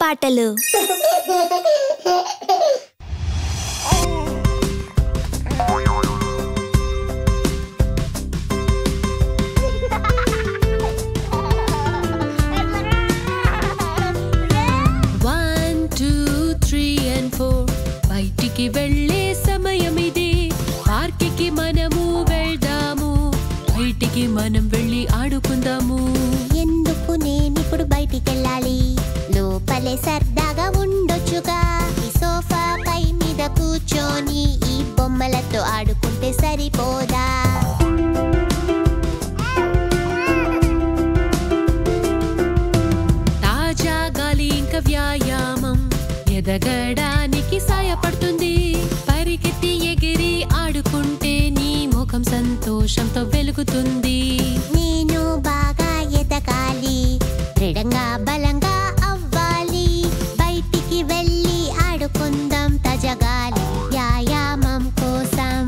పాటలు one two three and four బయటికి వెళ్ళే సమయం ఇది పార్క్కి మనము వెళ్దాము బయటికి మనం వెళ్ళి ఆడుకుందాము ఎందుకు నేనిప్పుడు బయటికెళ్ళాలి లోపలే సరదాగా ఉండొచ్చుగా ఈ సోఫా పై మీద కూర్చొని ఈ బొమ్మలతో ఆడుకుంటే సరిపోదా తాజా గాలి ఇంకా వ్యాయామం ఎదగడానికి సాయపడుతుంది పరిగెత్తి ఎగిరి ఆడుకుంటే నీ ముఖం సంతోషంతో వెలుగుతుంది నేను బాగా ఎదగాలి దృఢంగా బలంగా అవ్వాలి బయటికి వెళ్ళి ఆడుకుందాం తజగాలి వ్యాయామం కోసం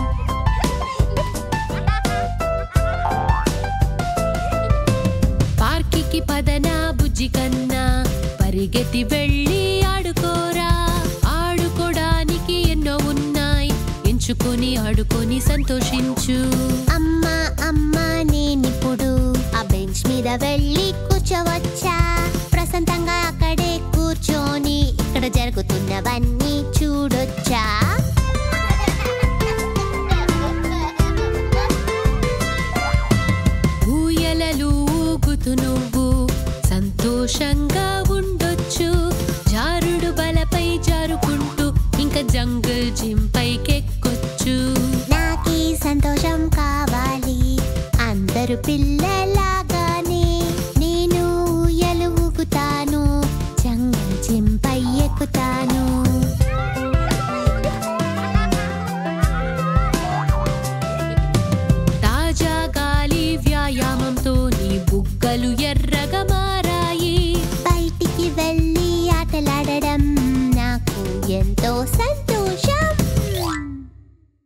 పార్కికి పదనా బుజ్జి కన్నా పరిగెత్తి వెళ్ళి ఆడుకోరా ఆడుకోడానికి ఎన్నో ఉన్నాయి ఎంచుకొని ఆడుకొని సంతోషించు అమ్మా అమ్మా నేనిప్పుడు ఆ బెంచ్ మీద వెళ్ళి కూర్చోవచ్చా ప్రశాంతంగా అక్కడే కూర్చొని ఇక్కడ జరుగుతున్నవన్నీ చూడొచ్చా ఊయలలు ఊగుతూ నువ్వు సంతోషంగా ఉండొచ్చు జారుడు బలపై జారుకుంటూ ఇంకా జంగల్ జిమ్ పైకెక్కొచ్చు నాకీ సంతోషం కావాలి అందరు పిల్లలాగానే నేను ఊయలు ఊగుతాను జంగల్ జిమ్ పై ఎక్కుతాను తాజా గాలి వ్యాయామంతో నీ బుగ్గలు ఎర్రగా